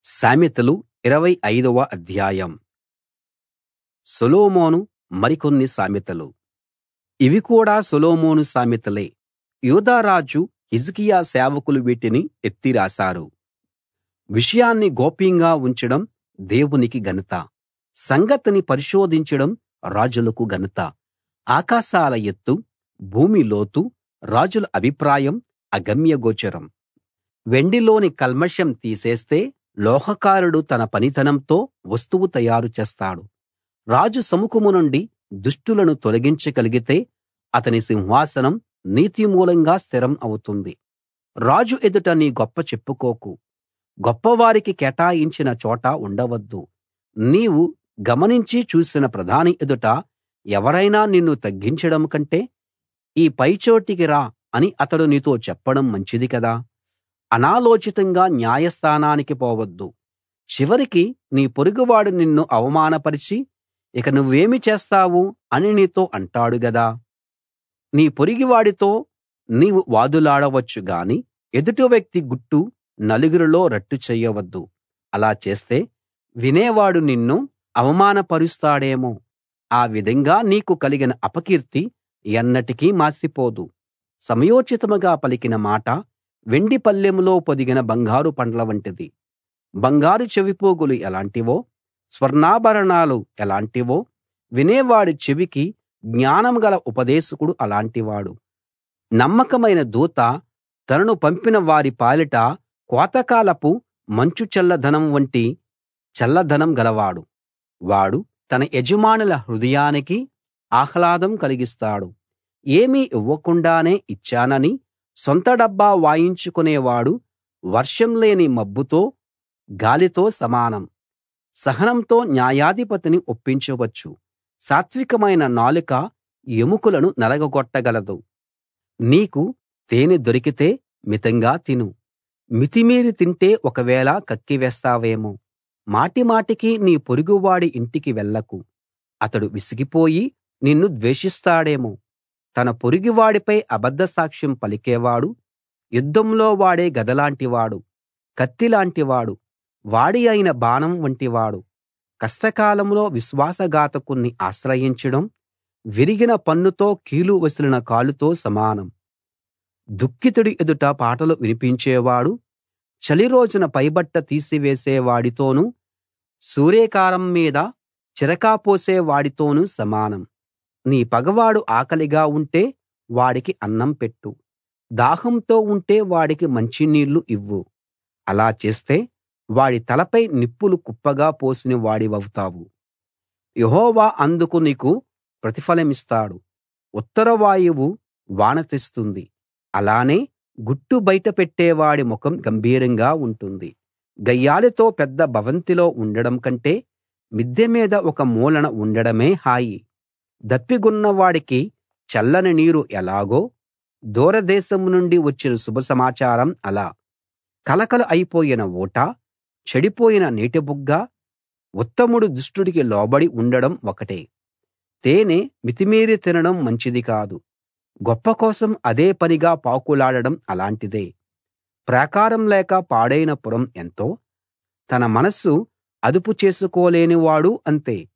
సామెతలు ఇరవై ఐదవ అధ్యాయం సొలొమోను మరికొన్ని సామెతలు ఇవి కూడా సొలొమోను సామెతలే యూదా రాజు హిజ్కియా సేవకులు వీటిని ఎత్తి రాశారు విషయాన్ని గోప్యంగా ఉంచడం దేవునికి ఘనత సంగతిని పరిశోధించడం రాజులకు ఘనత ఆకాశాల ఎత్తు భూమి లోతు రాజుల అభిప్రాయం అగమ్యగోచరం వెండిలోని కల్మషం తీసేస్తే లోహకారుడు తన పనితనంతో వస్తువు తయారు చేస్తాడు రాజు సముఖం నుండి దుష్టులను తొలగించగలిగితే అతని సింహాసనం నీతి మూలంగా స్థిరం అవుతుంది రాజు ఎదుట నీ గొప్ప చెప్పుకోకు గొప్పవారికి కేటాయించిన చోట ఉండవద్దు నీవు గమనించి చూసిన ప్రధాని ఎదుట ఎవరైనా నిన్ను తగ్గించడం కంటే ఈ పైచోటికి రా అని అతడు నీతో చెప్పడం మంచిది కదా అనాలోచితంగా న్యాయస్థానానికి పోవద్దు చివరికి నీ పొరుగువాడు నిన్ను అవమానపరిచి ఇక నువ్వేమి చేస్తావు అని నీతో అంటాడు గదా నీ పొరుగువాడితో నీవు వాదులాడవచ్చు గాని ఎదుటి వ్యక్తి గుట్టు నలుగురిలో రట్టు చెయ్యవద్దు అలా చేస్తే వినేవాడు నిన్ను అవమానపరుస్తాడేమో ఆ విధంగా నీకు కలిగిన అపకీర్తి ఎన్నటికీ మాసిపోదు సమయోచితంగా పలికిన మాట వెండి పళ్ళెంలో పొదిగిన బంగారు పండ్ల వంటిది బంగారు చెవిపోగులు ఎలాంటివో స్వర్ణాభరణాలు ఎలాంటివో వినేవాడి చెవికి జ్ఞానం గల ఉపదేశకుడు అలాంటివాడు నమ్మకమైన దూత తనను పంపిన వారి పాలిట కోతకాలపు మంచు చల్లదనం వంటి చల్లదనం గలవాడు వాడు తన యజమానుల హృదయానికి ఆహ్లాదం కలిగిస్తాడు ఏమీ ఇవ్వకుండానే ఇచ్చానని సొంత డబ్బా వాయించుకునేవాడు వర్షం లేని మబ్బుతో గాలితో సమానం సహనంతో న్యాయాధిపతిని ఒప్పించవచ్చు సాత్వికమైన నాలుక ఎముకలను నలగగొట్టగలదు నీకు తేనె దొరికితే మితంగా తిను మితిమీరి తింటే ఒకవేళ కక్కివేస్తావేమో మాటిమాటికి నీ పొరుగువాడి ఇంటికి వెళ్ళకు అతడు విసిగిపోయి నిన్ను ద్వేషిస్తాడేమో తన పొరుగువాడిపై అబద్ధ సాక్ష్యం పలికేవాడు యుద్ధంలో వాడే గదలాంటివాడు కత్తిలాంటివాడు వాడి అయిన బాణం వంటివాడు కష్టకాలంలో విశ్వాసఘాతకుణ్ణి ఆశ్రయించడం విరిగిన పన్నుతో కీలు వసిలిన కాలుతో సమానం దుఃఖితుడి ఎదుట పాటలు వినిపించేవాడు చలి రోజున పైబట్ట తీసివేసే వాడితోనూ సూరేకారం మీద చిరక పోసే వాడితోనూ సమానం నీ పగవాడు ఆకలిగా ఉంటే వాడికి అన్నం పెట్టు దాహంతో ఉంటే వాడికి మంచినీళ్లు ఇవ్వు అలా చేస్తే వాడి తలపై నిప్పులు కుప్పగా పోసిన వాడివవుతావు యెహోవా అందుకు నీకు ప్రతిఫలమిస్తాడు ఉత్తర వాయువు వాన తెస్తుంది అలానే గుట్టు బయట పెట్టేవాడి ముఖం గంభీరంగా ఉంటుంది గయ్యాళితో పెద్ద భవంతిలో ఉండడం కంటే మిద్దె మీద ఒక మూలన ఉండడమే హాయి దప్పిగొన్నవాడికి చల్లని నీరు ఎలాగో దూరదేశం నుండి వచ్చిన శుభ సమాచారం అలా కలకల అయిపోయిన ఊట చెడిపోయిన నీటిబుగ్గ ఉత్తముడు దుష్టుడికి లోబడి ఉండడం ఒకటే తేనె మితిమీరి తినడం మంచిది కాదు గొప్ప కోసం అదే పనిగా పాకులాడడం అలాంటిదే ప్రాకారం లేక పాడైన పురం ఎంతో తన మనస్సు అదుపు చేసుకోలేనివాడు అంతే